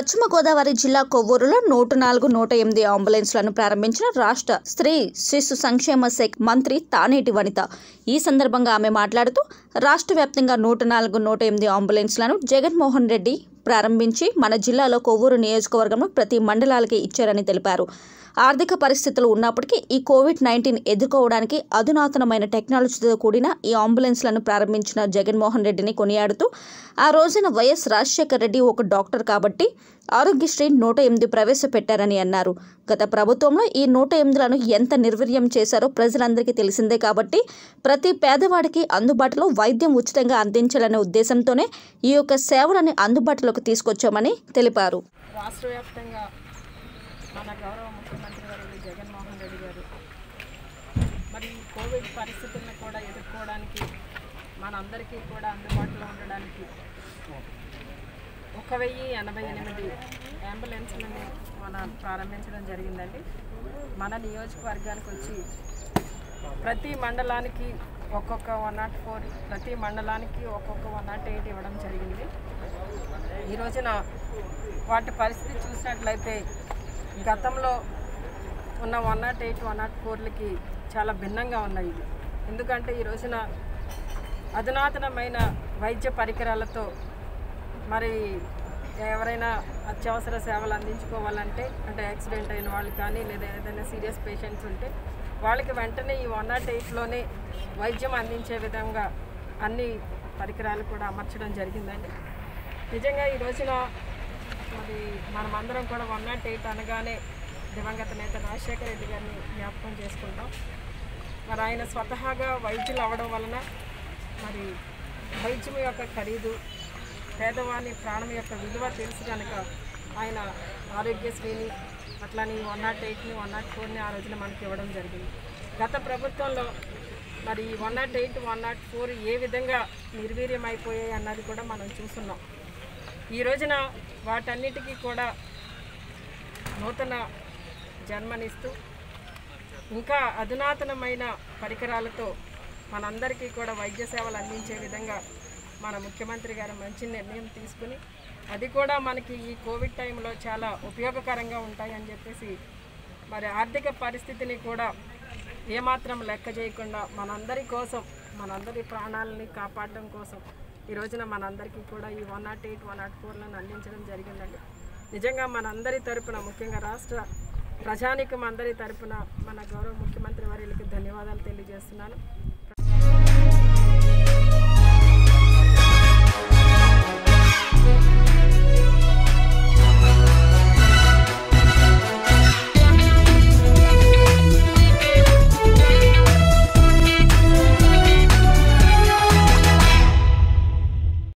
పశ్చిమ గోదావరి జిల్లా కొవ్వూరులో నూట నాలుగు నూట ఎనిమిది అంబులెన్స్లను ప్రారంభించిన రాష్ట్ర స్త్రీ శిశు సంక్షేమ శాఖ మంత్రి తానేటి వనిత ఈ సందర్భంగా ఆమె మాట్లాడుతూ రాష్ట్ర వ్యాప్తంగా నూట నాలుగు నూట ఎనిమిది అంబులెన్స్లను జగన్మోహన్ రెడ్డి ప్రారంభించి మన జిల్లాలో కొవ్వూరు నియోజకవర్గంలో ప్రతి మండలాలకి ఇచ్చారని తెలిపారు ఆర్థిక పరిస్థితులు ఉన్నప్పటికీ ఈ కోవిడ్ నైన్టీన్ ఎదుర్కోవడానికి అధునాతనమైన టెక్నాలజీతో కూడిన ఈ అంబులెన్స్లను ప్రారంభించిన జగన్మోహన్ రెడ్డిని కొనియాడుతూ ఆ రోజున వైఎస్ రాజశేఖర రెడ్డి ఒక డాక్టర్ కాబట్టి ఆరోగ్యశ్రీ నూట ఎనిమిది ప్రవేశపెట్టారని అన్నారు గత ప్రభుత్వంలో ఈ నూట ఎనిమిదిలను ఎంత నిర్వీర్యం చేశారో ప్రజలందరికీ తెలిసిందే కాబట్టి ప్రతి పేదవాడికి అందుబాటులో వైద్యం ఉచితంగా అందించాలనే ఉద్దేశంతోనే ఈ యొక్క సేవలని అందుబాటులోకి తీసుకొచ్చామని తెలిపారు రాష్ట్ర వ్యాప్తంగా మన గౌరవ ముఖ్యమంత్రి గారు జగన్మోహన్ రెడ్డి గారు మరి ఈ కోవిడ్ పరిస్థితులను కూడా ఎదుర్కోవడానికి మనందరికీ కూడా అందుబాటులో ఉండడానికి ఒక వెయ్యి ఎనభై ఎనిమిది అంబులెన్స్లని మనం ప్రారంభించడం జరిగిందండి మన నియోజకవర్గానికి వచ్చి ప్రతి మండలానికి ఒక్కొక్క వన్ నాట్ ఫోర్ ప్రతి మండలానికి ఒక్కొక్క వన్ నాట్ ఎయిట్ ఇవ్వడం జరిగింది ఈ రోజున వాటి పరిస్థితి చూసినట్లయితే గతంలో ఉన్న one nought eight one nought ఫోర్లకి చాలా భిన్నంగా ఉన్నాయి ఇవి ఎందుకంటే ఈ రోజున అధునాతనమైన వైద్య పరికరాలతో మరి ఎవరైనా అత్యవసర సేవలు అందించుకోవాలంటే అంటే యాక్సిడెంట్ అయిన వాళ్ళు కానీ లేదా ఏదైనా సీరియస్ పేషెంట్స్ ఉంటే వాళ్ళకి వెంటనే ఈ వన్ నాట్ ఎయిట్లోనే వైద్యం అందించే విధంగా అన్ని పరికరాలు కూడా అమర్చడం జరిగిందండి నిజంగా ఈ రోజున మరి మనమందరం కూడా వన్ నాట్ ఎయిట్ అనగానే దివంగత నేత రాజశేఖర రెడ్డి గారిని జ్ఞాపకం చేసుకుంటాం మరి ఆయన స్వతహాగా వైద్యులు అవ్వడం వలన మరి వైద్యం యొక్క ఖరీదు పేదవాని ప్రాణం యొక్క విలువ తెలుసు కనుక ఆయన ఆరోగ్యశ్రీని అట్లానే వన్ నాట్ ఎయిట్ని వన్ నాట్ ఫోర్ని ఆ రోజున మనకి ఇవ్వడం జరిగింది గత ప్రభుత్వంలో మరి one nought eight one nought four ఏ విధంగా నిర్వీర్యం అయిపోయాయి అన్నది కూడా మనం చూస్తున్నాం ఈ రోజున వాటన్నిటికీ కూడా నూతన జన్మనిస్తూ ఇంకా అధునాతనమైన పరికరాలతో మనందరికీ కూడా వైద్య సేవలు అందించే విధంగా మన ముఖ్యమంత్రి గారు మంచి నిర్ణయం తీసుకుని అది కూడా మనకి ఈ కోవిడ్ టైంలో చాలా ఉపయోగకరంగా ఉంటాయని చెప్పేసి మరి ఆర్థిక పరిస్థితిని కూడా ఏమాత్రం లెక్క చేయకుండా మనందరి కోసం మనందరి ప్రాణాలని కాపాడడం కోసం ఈ రోజున మనందరికీ కూడా ఈ one nought eight one nought ఫోర్లను అందించడం జరిగిందండి నిజంగా మనందరి తరపున ముఖ్యంగా రాష్ట్ర ప్రజానికం అందరి తరపున మన గౌరవ ముఖ్యమంత్రి వారికి ధన్యవాదాలు తెలియజేస్తున్నాను